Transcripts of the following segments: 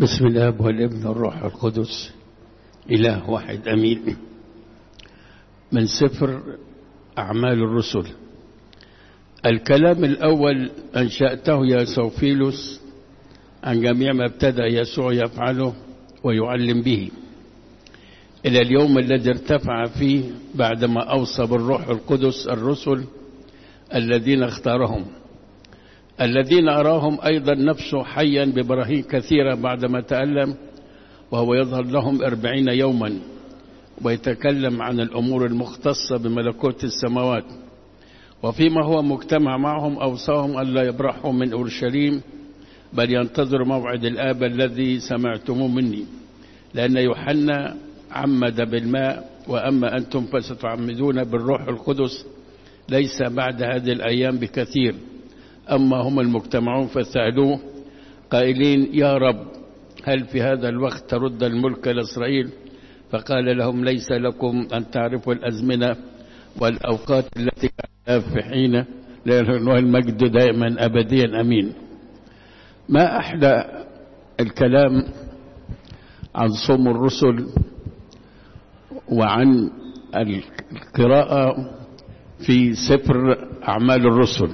بسم الله والابن والروح القدس إله واحد أمين من سفر أعمال الرسل الكلام الأول أنشأته يا سوفيلوس عن جميع ما ابتدأ يسوع يفعله ويعلم به إلى اليوم الذي ارتفع فيه بعدما أوصى بالروح القدس الرسل الذين اختارهم الذين أراهم أيضا نفسه حيا ببراهين كثيرة بعدما تألم وهو يظهر لهم أربعين يوما ويتكلم عن الأمور المختصة بملكوت السماوات وفيما هو مجتمع معهم أوصاهم ألا يبرحوا من أورشليم بل ينتظروا موعد الآب الذي سمعتموه مني لأن يوحنا عمد بالماء وأما أنتم فستعمدون بالروح القدس ليس بعد هذه الأيام بكثير أما هم المجتمعون فسألوه قائلين يا رب هل في هذا الوقت ترد الملك لإسرائيل فقال لهم ليس لكم أن تعرفوا الأزمنة والأوقات التي كانت في حين لأنه المجد دائما أبديا أمين ما أحلى الكلام عن صوم الرسل وعن القراءة في سفر أعمال الرسل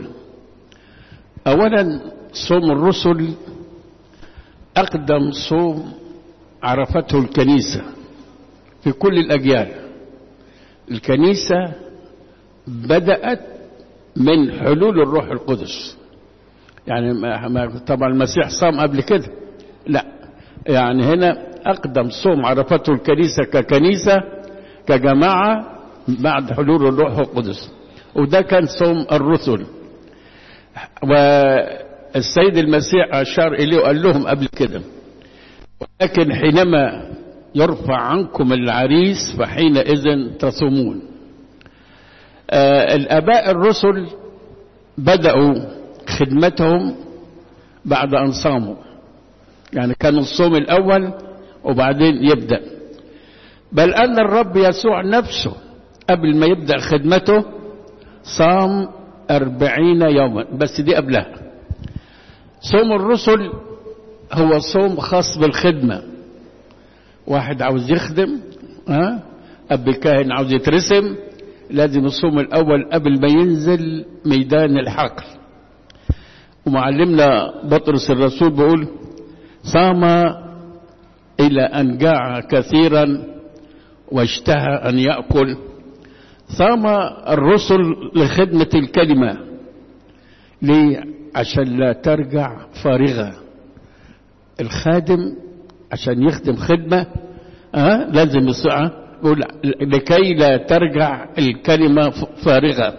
أولا صوم الرسل أقدم صوم عرفته الكنيسة في كل الأجيال الكنيسة بدأت من حلول الروح القدس يعني ما طبعا المسيح صام قبل كده لا يعني هنا أقدم صوم عرفته الكنيسة ككنيسة كجماعة بعد حلول الروح القدس وده كان صوم الرسل والسيد المسيح أشار إليه وقال لهم قبل كده ولكن حينما يرفع عنكم العريس فحينئذ تصومون آه الآباء الرسل بدأوا خدمتهم بعد أن صاموا يعني كان الصوم الأول وبعدين يبدأ بل أن الرب يسوع نفسه قبل ما يبدأ خدمته صام أربعين يوما بس دي قبلها صوم الرسل هو صوم خاص بالخدمة واحد عاوز يخدم ها أب الكاهن عاوز يترسم لازم الصوم الأول قبل ما ينزل ميدان الحقل ومعلمنا بطرس الرسول بيقول صام إلى أن جاع كثيرا واشتهى أن يأكل صام الرسل لخدمة الكلمة ليه عشان لا ترجع فارغة الخادم عشان يخدم خدمة أه؟ لازم يسعى يقول لكي لا ترجع الكلمة فارغة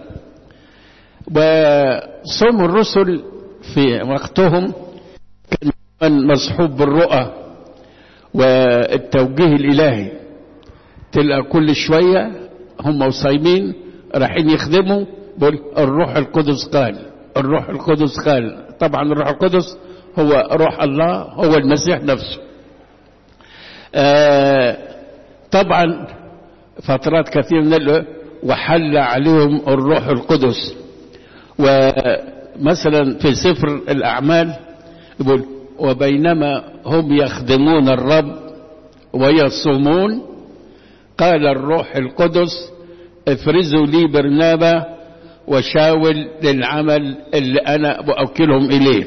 وصوم الرسل في وقتهم كان مصحوب بالرؤى والتوجيه الإلهي تلقى كل شوية هم وصايمين رايحين يخدموا بقول الروح القدس قال الروح القدس قال طبعا الروح القدس هو روح الله هو المسيح نفسه آه طبعا فترات كثيرة من وحل عليهم الروح القدس ومثلا في سفر الأعمال يقول وبينما هم يخدمون الرب ويصومون قال الروح القدس افرزوا لي برنابا وشاول للعمل اللي أنا بأوكلهم إليه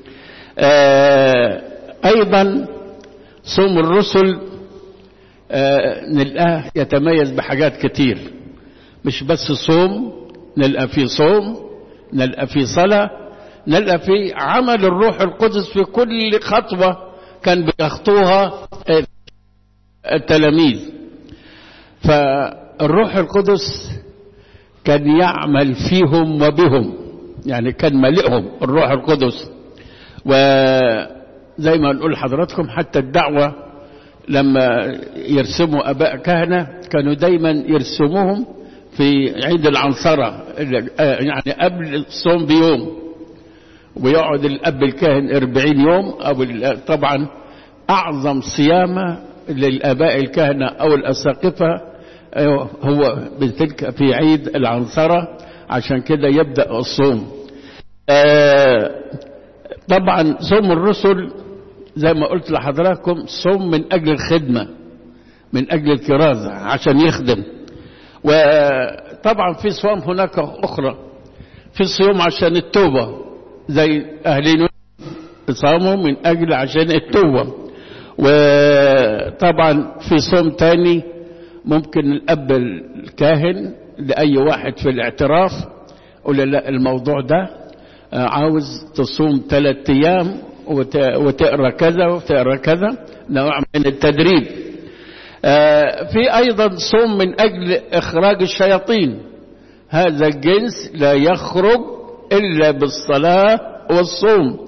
آه أيضا صوم الرسل آه نلقاه يتميز بحاجات كتير مش بس صوم نلقى فيه صوم نلقى فيه صلاة نلقى فيه عمل الروح القدس في كل خطوة كان بيخطوها التلاميذ فالروح القدس كان يعمل فيهم وبهم يعني كان ملئهم الروح القدس وزي ما نقول لحضراتكم حتى الدعوة لما يرسموا أباء كهنة كانوا دايما يرسموهم في عيد العنصرة يعني قبل الصوم بيوم ويقعد الأب الكاهن أربعين يوم أو طبعا أعظم صيامة للآباء الكهنة أو الأساقفة هو بتلك في عيد العنصرة عشان كده يبدأ الصوم طبعا صوم الرسل زي ما قلت لحضراتكم صوم من أجل الخدمة من أجل الكرازة عشان يخدم وطبعا في صوم هناك أخرى في صيام عشان التوبة زي أهلين صاموا من أجل عشان التوبة وطبعا في صوم تاني ممكن الأب الكاهن لأي واحد في الاعتراف يقول لا الموضوع ده عاوز تصوم ثلاثة أيام وتقرا كذا وتقرا كذا نوع من التدريب في أيضا صوم من أجل إخراج الشياطين هذا الجنس لا يخرج إلا بالصلاة والصوم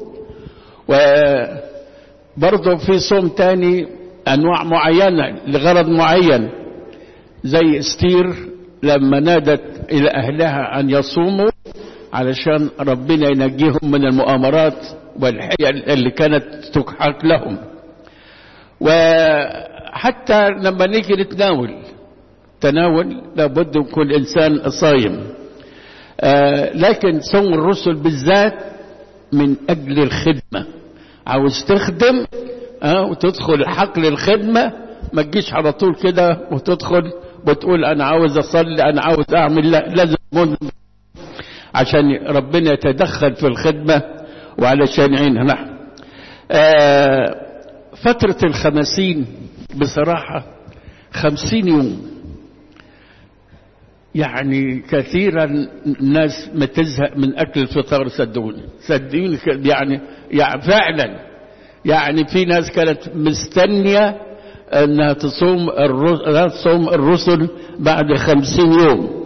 وبرضه في صوم تاني أنواع معينة لغرض معين زي استير لما نادت إلى أهلها أن يصوموا علشان ربنا ينجيهم من المؤامرات والحيل اللي كانت تكحك لهم وحتى لما نيجي نتناول تناول لابد يكون الإنسان صايم آه لكن صوم الرسل بالذات من أجل الخدمة عاوز تخدم آه وتدخل حقل الخدمة ما تجيش على طول كده وتدخل وتقول أنا عاوز أصلي أنا عاوز أعمل لا لازم عشان ربنا يتدخل في الخدمة وعلشان يعينها نحن آه فترة الخمسين بصراحة خمسين يوم يعني كثيرا الناس ما تزهق من أكل الفطار صدقوني صدقوني يعني, يعني فعلا يعني في ناس كانت مستنية أنها تصوم الرسل, تصوم الرسل بعد خمسين يوم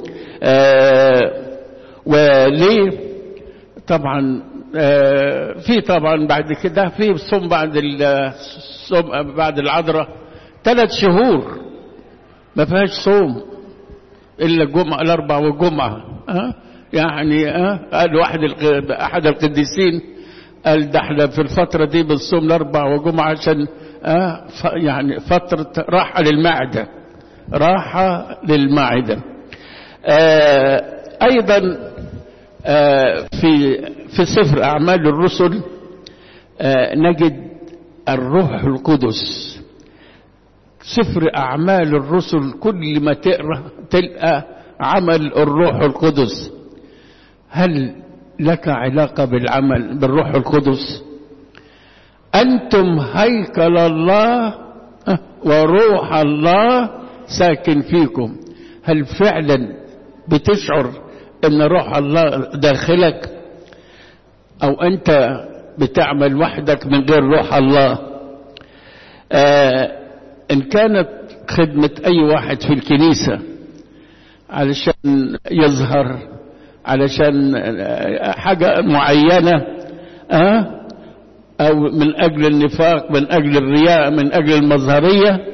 آه وليه طبعا آه في طبعا بعد كده في صوم بعد الصوم بعد العذراء ثلاث شهور ما فيهاش صوم الا الجمعه الاربع والجمعه أه؟ يعني أه؟ قال واحد احد القديسين قال ده احنا في الفتره دي بنصوم الاربع والجمعه عشان أه؟ يعني فتره راحه للمعده راحه للمعده آه ايضا آه في في سفر اعمال الرسل آه نجد الروح القدس سفر اعمال الرسل كل ما تقرا تلقى عمل الروح القدس هل لك علاقه بالعمل بالروح القدس انتم هيكل الله وروح الله ساكن فيكم هل فعلا بتشعر ان روح الله داخلك او انت بتعمل وحدك من غير روح الله آه ان كانت خدمة اي واحد في الكنيسة علشان يظهر علشان حاجة معينة آه او من اجل النفاق من اجل الرياء من اجل المظهرية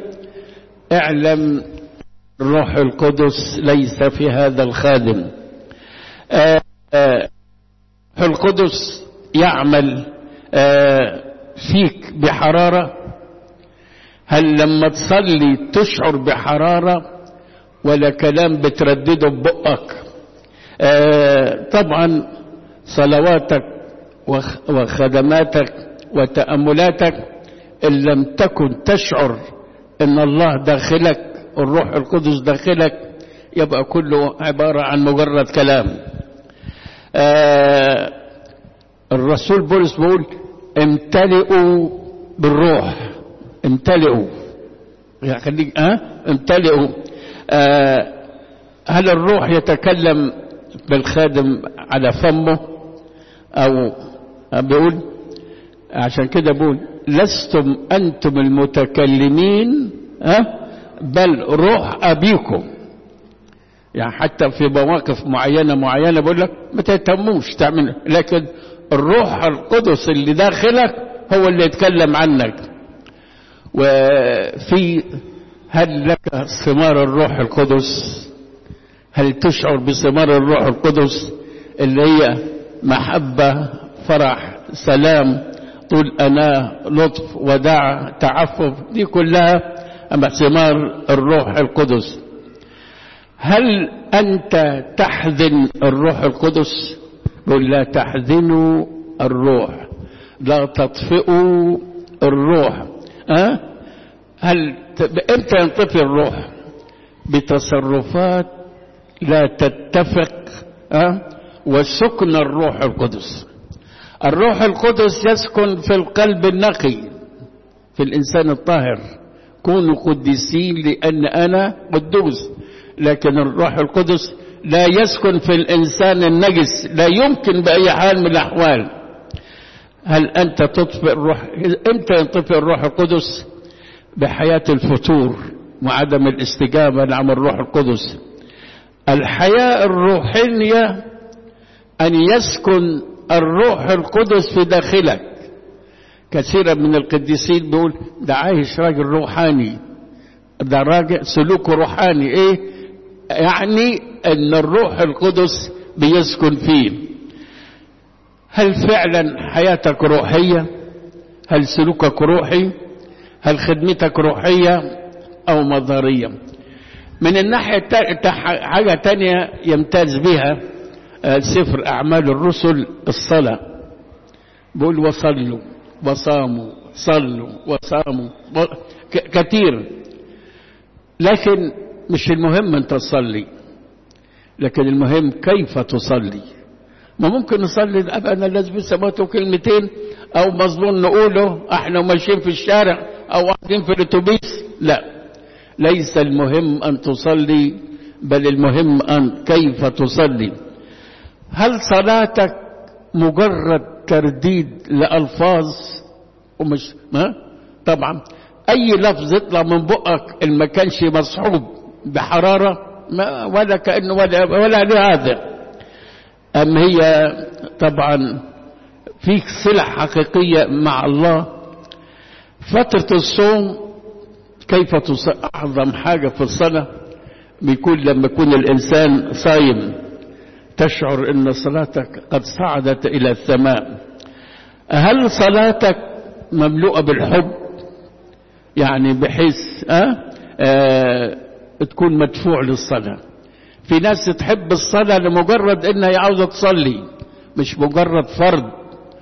اعلم الروح القدس ليس في هذا الخادم آه آه القدس يعمل آه فيك بحرارة هل لما تصلي تشعر بحرارة ولا كلام بتردده ببقك طبعا صلواتك وخدماتك وتأملاتك إن لم تكن تشعر ان الله داخلك الروح القدس داخلك يبقى كله عبارة عن مجرد كلام آه الرسول بولس بيقول امتلئوا بالروح امتلئوا يعني اه امتلئوا آه هل الروح يتكلم بالخادم على فمه او بيقول عشان كده بقول لستم انتم المتكلمين ها أه؟ بل روح ابيكم يعني حتى في مواقف معينه معينه بقول لك ما تهتموش تعمل لكن الروح القدس اللي داخلك هو اللي يتكلم عنك وفي هل لك ثمار الروح القدس هل تشعر بثمار الروح القدس اللي هي محبه فرح سلام طول أنا لطف وداع تعفف دي كلها أما ثمار الروح القدس هل أنت تحزن الروح القدس يقول لا تحزنوا الروح لا تطفئوا الروح أه؟ هل امتى ينطفي الروح بتصرفات لا تتفق أه؟ وسكن الروح القدس الروح القدس يسكن في القلب النقي في الإنسان الطاهر كونوا قديسين لأن أنا قدوس لكن الروح القدس لا يسكن في الإنسان النجس لا يمكن بأي حال من الأحوال هل أنت تطفئ الروح إمتى ينطفئ الروح القدس بحياة الفتور وعدم الاستجابة لعمل الروح القدس الحياة الروحية أن يسكن الروح القدس في داخلك كثيرا من القديسين بيقول ده عايش راجل روحاني ده راجل سلوكه روحاني ايه يعني ان الروح القدس بيسكن فيه هل فعلا حياتك روحية هل سلوكك روحي هل خدمتك روحية او مظهرية من الناحية حاجة تانية يمتاز بها سفر أعمال الرسل الصلاة بقول وصلوا وصاموا صلوا وصاموا كثير لكن مش المهم أن تصلي لكن المهم كيف تصلي ما ممكن نصلي أبانا الذي في السماوات كلمتين أو مظلوم نقوله احنا ماشيين في الشارع أو قاعدين في الأتوبيس لا ليس المهم أن تصلي بل المهم أن كيف تصلي هل صلاتك مجرد ترديد لألفاظ ومش ما طبعا أي لفظ يطلع من بقك إن ما كانش مصحوب بحرارة ما ولا كأنه ولا ولا لهذا أم هي طبعا فيك صلة حقيقية مع الله فترة الصوم كيف تصل أعظم حاجة في الصلاة بيكون لما يكون الإنسان صايم تشعر ان صلاتك قد صعدت الى السماء هل صلاتك مملوءه بالحب يعني بحيث أه؟ أه تكون مدفوع للصلاه في ناس تحب الصلاه لمجرد انها عاوزه تصلي مش مجرد فرض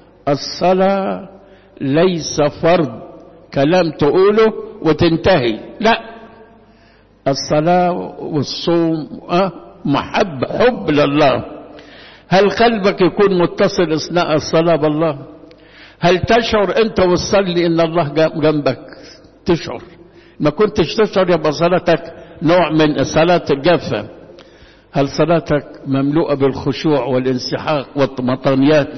الصلاه ليس فرض كلام تقوله وتنتهي لا الصلاه والصوم أه؟ محب حب لله هل قلبك يكون متصل اثناء الصلاه بالله هل تشعر انت وتصلي ان الله جنبك تشعر ما كنتش تشعر يبقى صلاتك نوع من صلاه الجافه هل صلاتك مملوءه بالخشوع والانسحاق والمطانيات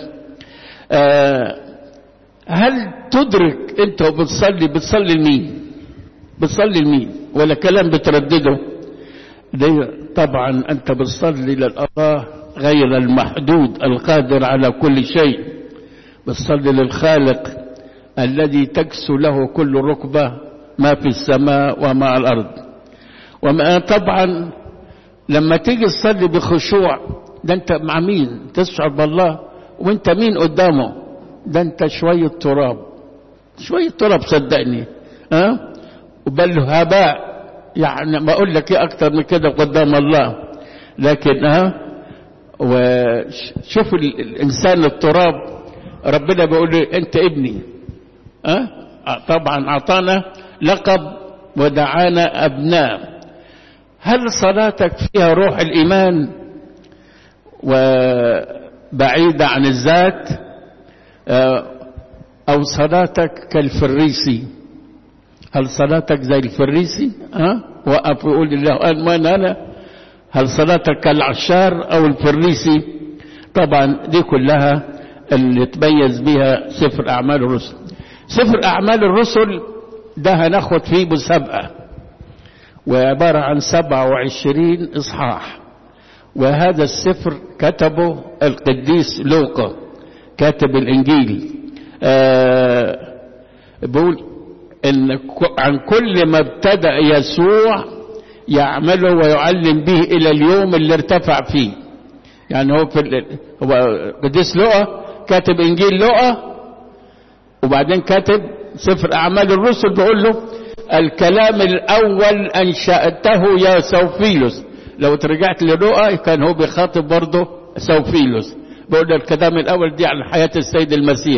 آه هل تدرك انت وبتصلي بتصلي لمين بتصلي لمين ولا كلام بتردده طبعا أنت بتصلي لله غير المحدود القادر على كل شيء بتصلي للخالق الذي تكسو له كل ركبة ما في السماء وما الأرض وما طبعا لما تيجي تصلي بخشوع ده انت مع مين تشعر بالله وانت مين قدامه ده انت شوية تراب شوية تراب صدقني ها أه؟ بل هباء يعني ما اقول لك ايه اكتر من كده قدام الله لكن ها وشوف الانسان التراب ربنا بيقول له انت ابني ها طبعا اعطانا لقب ودعانا ابناء هل صلاتك فيها روح الايمان وبعيده عن الذات او صلاتك كالفريسي هل صلاتك زي الفريسي ها وقف ويقول لله من انا هل صلاتك كالعشار او الفريسي طبعا دي كلها اللي تميز بها سفر اعمال الرسل سفر اعمال الرسل ده هناخد فيه مسابقه وعباره عن 27 اصحاح وهذا السفر كتبه القديس لوقا كاتب الانجيل آه بيقول ان عن كل ما ابتدا يسوع يعمله ويعلم به الى اليوم اللي ارتفع فيه يعني هو في هو قديس لقى كاتب انجيل لقى وبعدين كاتب سفر اعمال الرسل بيقول له الكلام الاول انشاته يا سوفيلوس لو ترجعت للقى كان هو بيخاطب برضه سوفيلوس بيقول له الكلام الاول دي عن حياه السيد المسيح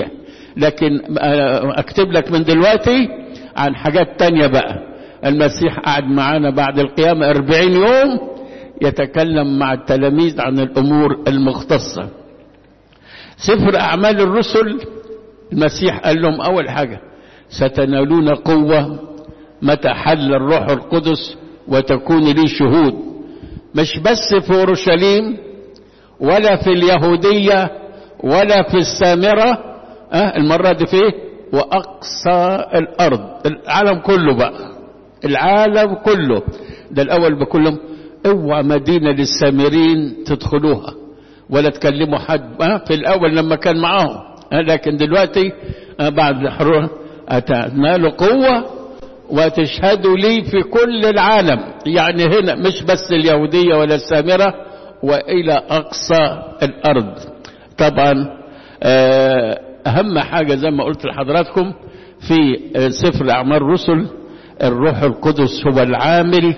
لكن اكتب لك من دلوقتي عن حاجات تانية بقى المسيح قعد معانا بعد القيامة أربعين يوم يتكلم مع التلاميذ عن الأمور المختصة سفر أعمال الرسل المسيح قال لهم أول حاجة ستنالون قوة متى حل الروح القدس وتكون لي شهود مش بس في أورشليم ولا في اليهودية ولا في السامرة أه المرة دي فيه وأقصى الأرض العالم كله بقى العالم كله ده الأول بكلهم اوعى مدينة للسامرين تدخلوها ولا تكلموا حد أه في الأول لما كان معاهم أه لكن دلوقتي أه بعد حروب أتنالوا قوة وتشهدوا لي في كل العالم يعني هنا مش بس اليهودية ولا السامرة وإلى أقصى الأرض طبعا أهم حاجة زي ما قلت لحضراتكم في سفر أعمال الرسل الروح القدس هو العامل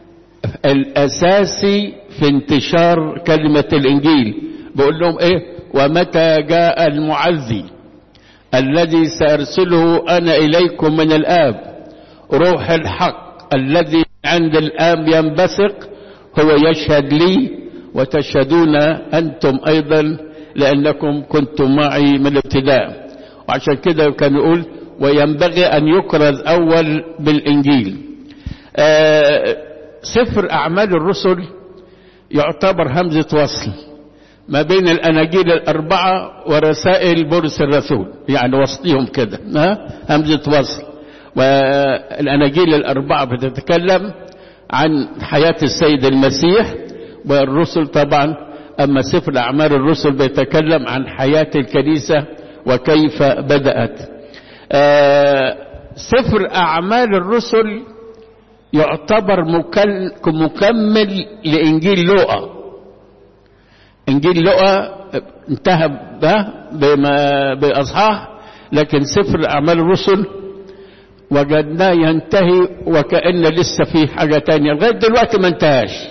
الأساسي في انتشار كلمة الإنجيل بقول لهم إيه ومتى جاء المعزي الذي سأرسله أنا إليكم من الآب روح الحق الذي عند الآب ينبثق هو يشهد لي وتشهدون أنتم أيضا لأنكم كنتم معي من الابتداء وعشان كده كان يقول وينبغي أن يكرز أول بالإنجيل آه سفر أعمال الرسل يعتبر همزة وصل ما بين الأناجيل الأربعة ورسائل بولس الرسول يعني وسطيهم كده همزة وصل والأناجيل الأربعة بتتكلم عن حياة السيد المسيح والرسل طبعا أما سفر أعمال الرسل بيتكلم عن حياة الكنيسة وكيف بدأت آه سفر أعمال الرسل يعتبر مكمل لإنجيل لوقا إنجيل لوقا انتهى بما بأصحاح لكن سفر أعمال الرسل وجدناه ينتهي وكأن لسه في حاجة تانية لغاية دلوقتي ما انتهاش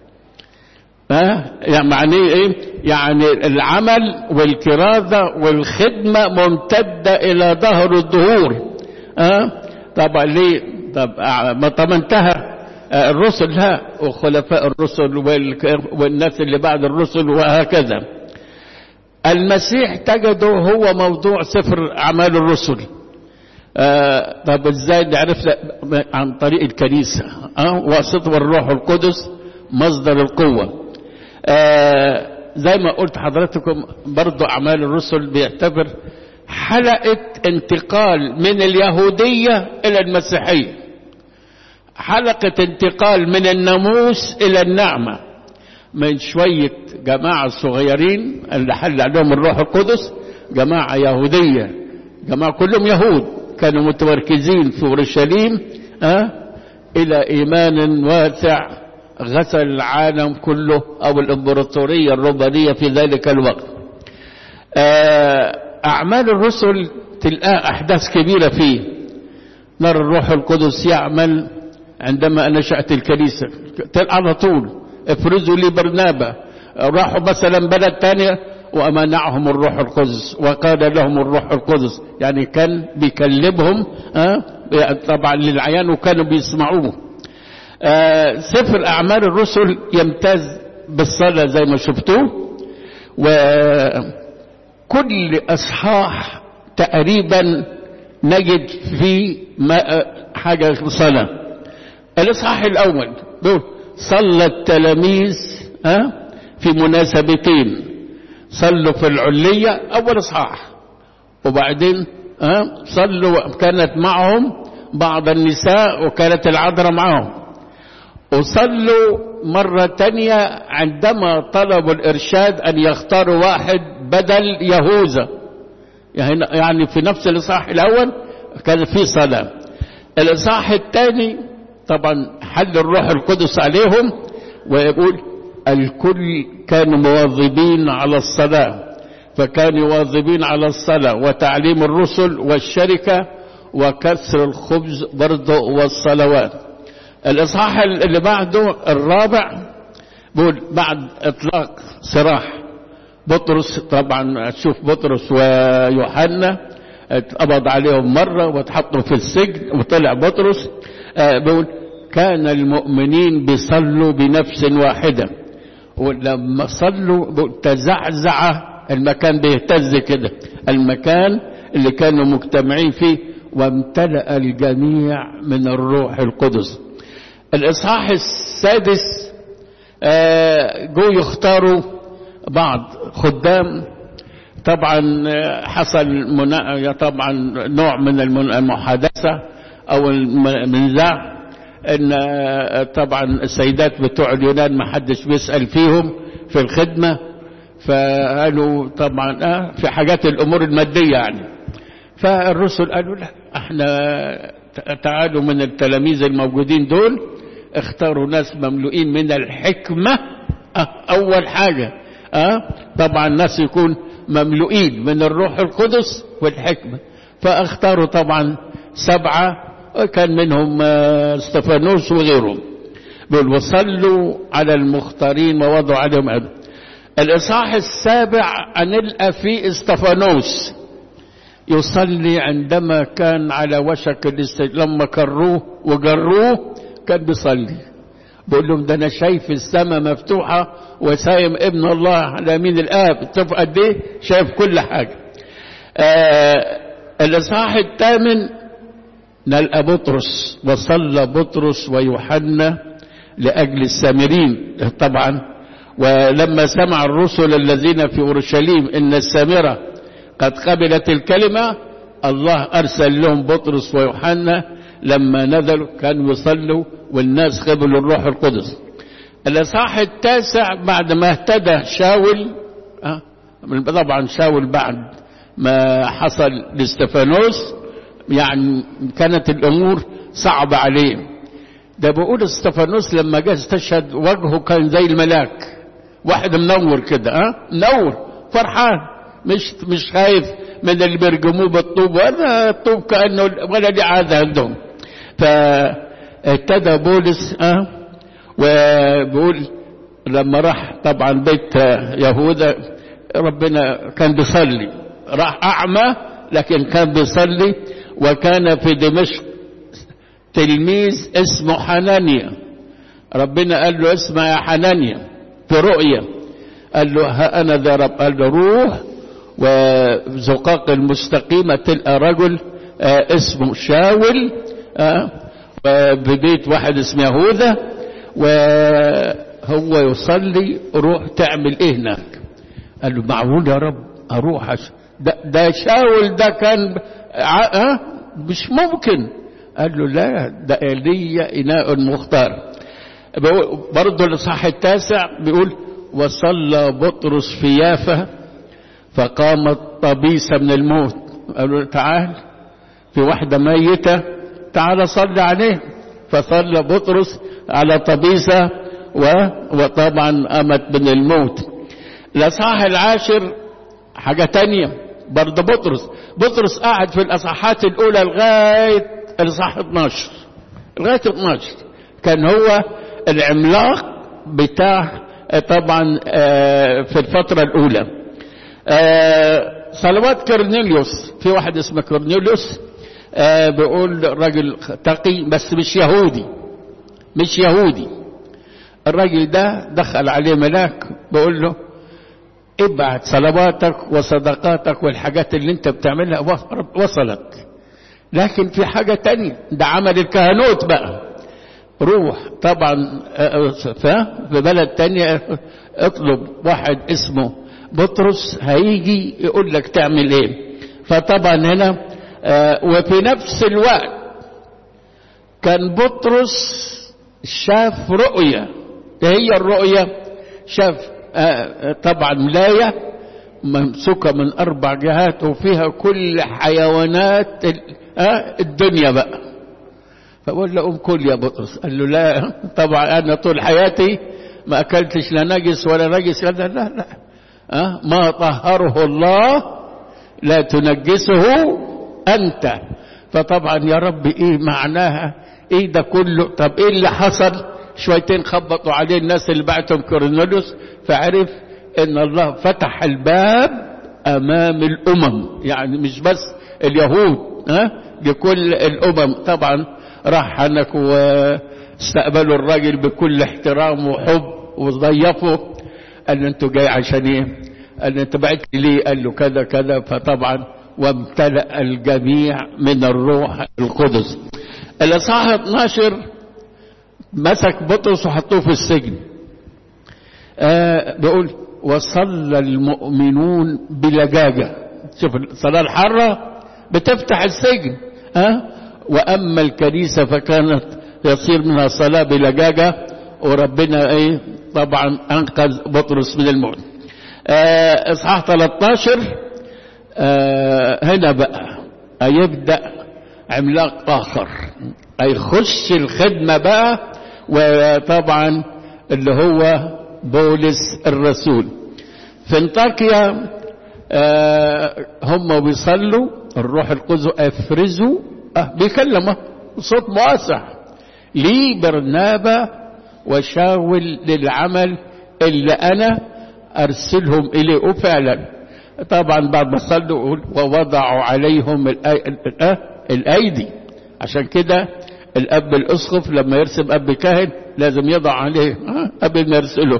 ها يعني ايه يعني العمل والكرازة والخدمة ممتدة الى ظهر الدهور ها طبعا ليه طب ما طب انتهى الرسل ها وخلفاء الرسل والناس اللي بعد الرسل وهكذا المسيح تجده هو موضوع سفر اعمال الرسل آه طب ازاي نعرف عن طريق الكنيسة اه واسطة الروح القدس مصدر القوة آه زي ما قلت حضراتكم برضو اعمال الرسل بيعتبر حلقة انتقال من اليهودية الى المسيحية حلقة انتقال من الناموس الى النعمة من شوية جماعة صغيرين اللي حل عليهم الروح القدس جماعة يهودية جماعة كلهم يهود كانوا متمركزين في اورشليم أه؟ الى ايمان واسع غسل العالم كله او الامبراطورية الرومانية في ذلك الوقت أه اعمال الرسل تلقى احداث كبيرة فيه نرى الروح القدس يعمل عندما نشأت الكنيسة على طول افرزوا لي برنابا راحوا مثلا بلد تانية ومنعهم الروح القدس وقال لهم الروح القدس يعني كان بيكلمهم أه طبعا للعيان وكانوا بيسمعوه أه سفر أعمال الرسل يمتاز بالصلاة زي ما شفتوه وكل أصحاح تقريبا نجد فيه حاجة صلاة الإصحاح الأول صلى التلاميذ أه في مناسبتين صلوا في العلية أول إصحاح وبعدين أه صلوا كانت معهم بعض النساء وكانت العذراء معهم وصلوا مرة تانية عندما طلبوا الإرشاد أن يختاروا واحد بدل يهوذا يعني في نفس الإصحاح الأول كان في صلاة الإصحاح الثاني طبعا حل الروح القدس عليهم ويقول الكل كانوا مواظبين على الصلاة فكانوا يواظبين على الصلاة وتعليم الرسل والشركة وكسر الخبز برضه والصلوات الإصحاح اللي بعده الرابع بقول بعد إطلاق سراح بطرس طبعا تشوف بطرس ويوحنا اتقبض عليهم مرة واتحطوا في السجن وطلع بطرس آه بيقول كان المؤمنين بيصلوا بنفس واحدة ولما صلوا تزعزع المكان بيهتز كده المكان اللي كانوا مجتمعين فيه وامتلأ الجميع من الروح القدس الإصحاح السادس جو يختاروا بعض خدام طبعا حصل منا... طبعا نوع من المحادثة أو النزاع ان طبعا السيدات بتوع اليونان ما حدش بيسأل فيهم في الخدمة فقالوا طبعا اه في حاجات الامور المادية يعني فالرسل قالوا لا احنا تعالوا من التلاميذ الموجودين دول اختاروا ناس مملوئين من الحكمة اه اول حاجة اه طبعا ناس يكون مملوئين من الروح القدس والحكمة فاختاروا طبعا سبعة كان منهم استفانوس وغيرهم بيقول وصلوا على المختارين ووضعوا عليهم أدب. الإصحاح السابع نلقى فيه استفانوس يصلي عندما كان على وشك الاستجابة لما كروه وجروه كان بيصلي بيقول لهم ده انا شايف السماء مفتوحة وسايم ابن الله على يمين الآب تشوف قد ايه شايف كل حاجة آه الإصحاح الثامن نلقى بطرس وصلى بطرس ويوحنا لأجل السامرين طبعا ولما سمع الرسل الذين في أورشليم إن السامرة قد قبلت الكلمة الله أرسل لهم بطرس ويوحنا لما نزلوا كانوا يصلوا والناس قبلوا الروح القدس الإصحاح التاسع بعد ما اهتدى شاول أه طبعا شاول بعد ما حصل لاستفانوس يعني كانت الامور صعبة عليه ده بقول استفانوس لما جاء استشهد وجهه كان زي الملاك واحد منور كده ها منور فرحان مش مش خايف من اللي بيرجموه بالطوب ولا الطوب كانه ولا دي عاده عندهم فابتدى بولس ها وبيقول لما راح طبعا بيت يهوذا ربنا كان بيصلي راح اعمى لكن كان بيصلي وكان في دمشق تلميذ اسمه حنانيا ربنا قال له اسمع يا حنانيا في رؤيا قال له ها انا ذا رب قال له روح وزقاق المستقيمة تلقى رجل آه اسمه شاول آه ببيت واحد اسمه يهوذا وهو يصلي روح تعمل ايه هناك قال له معقول يا رب اروح ده, ده شاول ده كان أه؟ مش ممكن قال له لا ده ايليا اناء مختار برضه الاصحاح التاسع بيقول وصلى بطرس في يافا فقامت طبيسة من الموت قالوا له تعال في واحدة ميتة تعال صلي عليه فصلى بطرس على طبيسة و... وطبعا قامت من الموت الاصحاح العاشر حاجة تانية برضه بطرس بطرس قاعد في الاصحاحات الاولى لغايه الاصحاح 12 لغايه 12 كان هو العملاق بتاع طبعا في الفتره الاولى صلوات كورنيليوس في واحد اسمه كورنيليوس بيقول راجل تقي بس مش يهودي مش يهودي الراجل ده دخل عليه ملاك بيقول له ابعت صلواتك وصدقاتك والحاجات اللي انت بتعملها وصلت لكن في حاجة تانية ده عمل الكهنوت بقى روح طبعا في بلد تانية اطلب واحد اسمه بطرس هيجي يقول لك تعمل ايه فطبعا هنا وفي نفس الوقت كان بطرس شاف رؤية هي الرؤية شاف طبعا ملاية ممسوكة من أربع جهات وفيها كل حيوانات الدنيا بقى فقول له قوم كل يا بطرس قال له لا طبعا أنا طول حياتي ما أكلتش لا نجس ولا نجس لا لا لا أه؟ ما طهره الله لا تنجسه أنت فطبعا يا رب إيه معناها إيه ده كله طب إيه اللي حصل شويتين خبطوا عليه الناس اللي بعتهم كورنيليوس فعرف ان الله فتح الباب امام الامم يعني مش بس اليهود ها لكل الامم طبعا راح هناك واستقبلوا الراجل بكل احترام وحب وضيفوا قال له انتوا جاي عشان ايه قال له انت بعت ليه قال له كذا كذا فطبعا وامتلأ الجميع من الروح القدس الاصحاح 12 مسك بطرس وحطوه في السجن آه بيقول وصلى المؤمنون بلجاجة شوف الصلاة الحارة بتفتح السجن ها وأما الكنيسة فكانت يصير منها صلاة بلجاجة وربنا ايه طبعا أنقذ بطرس من الموت آه إصحاح 13 آه هنا بقى هيبدأ عملاق آخر هيخش الخدمة بقى وطبعا اللي هو بولس الرسول في انطاكيا آه هم بيصلوا الروح القدس افرزوا اه بيكلمه صوت مواسع لي برنابا وشاول للعمل اللي انا ارسلهم اليه وفعلا طبعا بعد ما صلوا ووضعوا عليهم الايدي عشان كده الاب الاسقف لما يرسم اب كاهن لازم يضع عليه قبل ما يرسله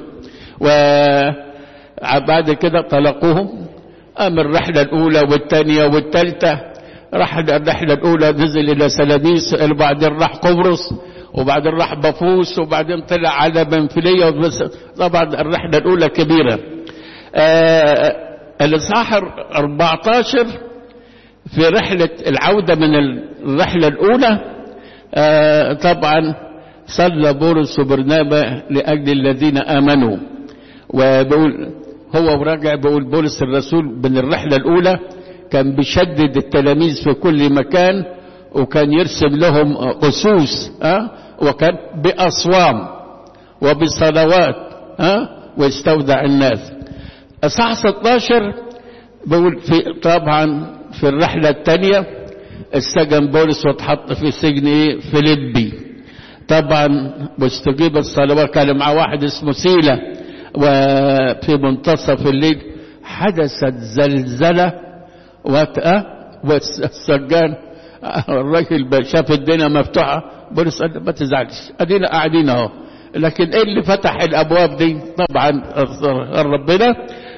وبعد كده طلقوهم قام الرحلة الأولى والثانية والثالثة راح الرحلة الأولى نزل إلى سلاميس وبعدين راح قبرص وبعدين راح بفوس وبعدين طلع على منفلية طبعا الرحلة الأولى كبيرة آه الإصحاح 14 في رحلة العودة من الرحلة الأولى آه طبعا صلى بولس وبرنابا لأجل الذين آمنوا وبقول هو وراجع بقول بولس الرسول من الرحلة الأولى كان بيشدد التلاميذ في كل مكان وكان يرسم لهم أسوس أه؟ وكان بأصوام وبصلوات أه؟ ويستودع الناس أصح 16 بقول في طبعا في الرحلة الثانية السجن بولس واتحط في سجن ايه فيليبي طبعا واستجيب الصلوات كان مع واحد اسمه سيلة وفي منتصف الليل حدثت زلزلة واتأه والسجان الراجل شاف الدنيا مفتوحة بولس قال ما تزعلش ادينا قاعدين اهو لكن ايه اللي فتح الابواب دي طبعا ربنا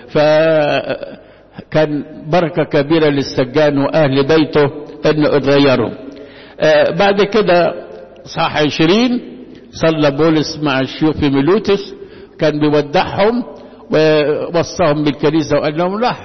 فكان بركة كبيرة للسجان واهل بيته انه اتغيروا آه بعد كده صح عشرين صلى بولس مع الشيوخ في ميلوتس كان بيودعهم ووصاهم بالكنيسة وقال لهم لا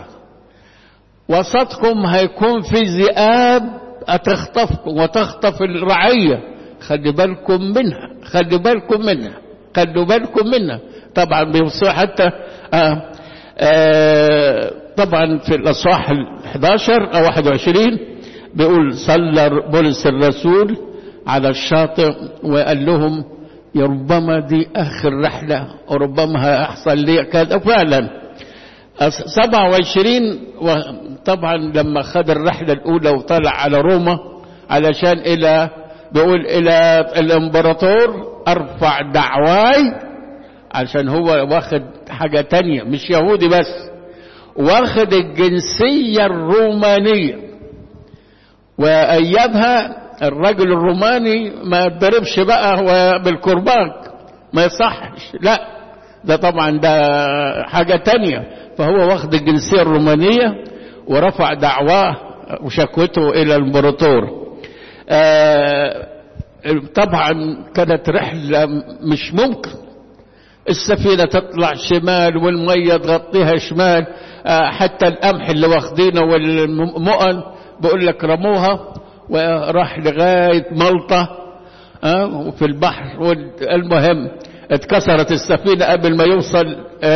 وسطكم هيكون في ذئاب هتخطفكم وتخطف الرعية خلي بالكم منها خلي بالكم منها خلوا بالكم منها طبعا بيوصوا حتى آه آه طبعا في الأصحاح ال 11 أو 21 بيقول صلى بولس الرسول على الشاطئ وقال لهم يا ربما دي آخر رحلة وربما هيحصل لي كذا فعلا 27 وطبعا لما خد الرحلة الأولى وطلع على روما علشان إلى بيقول إلى الإمبراطور أرفع دعواي عشان هو واخد حاجة تانية مش يهودي بس واخد الجنسية الرومانية وأيامها الرجل الروماني ما يضربش بقى هو بالكرباج ما يصحش لا ده طبعا ده حاجة تانية فهو واخد الجنسية الرومانية ورفع دعواه وشكوته إلى الإمبراطور آه طبعا كانت رحلة مش ممكن السفينة تطلع شمال والمية تغطيها شمال آه حتى القمح اللي واخدينه والمؤن بقول لك رموها وراح لغاية ملطة أه وفي البحر والمهم اتكسرت السفينة قبل ما يوصل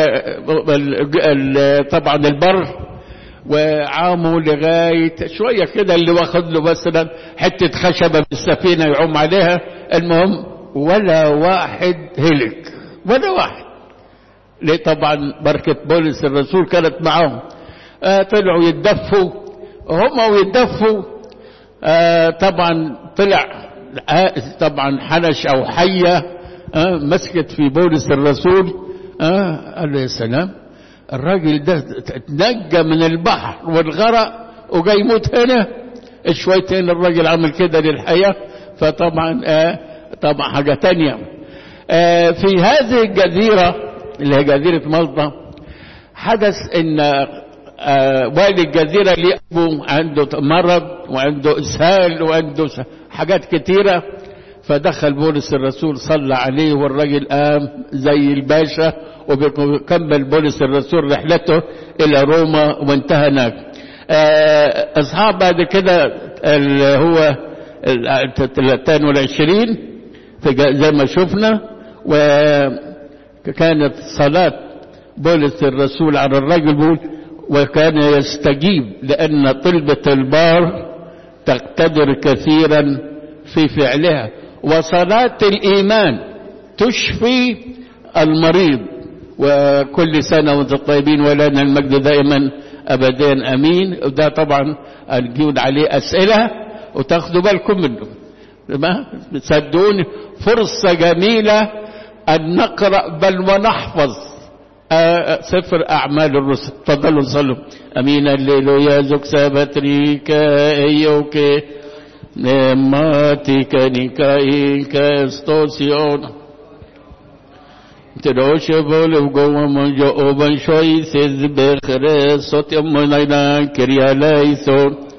أه طبعا البر وعاموا لغاية شوية كده اللي واخد له مثلا حتة خشبة في السفينة يعوم عليها المهم ولا واحد هلك ولا واحد ليه طبعا بركة بولس الرسول كانت معاهم أه طلعوا يتدفوا هم ويتدفوا آه طبعا طلع آه طبعا حنش او حية آه مسكت في بولس الرسول آه قال له يا سلام الراجل ده تنجى من البحر والغرق وجاي يموت هنا شويتين الراجل عمل كده للحياة فطبعا آه طبعا حاجة تانية آه في هذه الجزيرة اللي هي جزيرة مالطا حدث ان آه والي الجزيرة ليه ابو عنده مرض وعنده اسهال وعنده حاجات كتيرة فدخل بولس الرسول صلى عليه والراجل قام زي الباشا وكمل بولس الرسول رحلته الى روما وانتهى هناك اصحاب بعد كده اللي هو الثاني والعشرين زي ما شفنا وكانت صلاة بولس الرسول على الرجل بول وكان يستجيب لأن طلبة البار تقتدر كثيرا في فعلها وصلاة الإيمان تشفي المريض وكل سنة وانتم طيبين ولنا المجد دائما أبدا أمين وده طبعا نجيب عليه أسئلة وتاخدوا بالكم منه ما صدقوني فرصة جميلة أن نقرأ بل ونحفظ آه سفر أعمال الرسل تفضلوا صلوا أمين الليلويا زوك سابتريكا أيوكي نعماتك نكايك استوسيون تروش بول جوا من جو اوبن شوي سيز بخره صوت يمنا كريا ليسون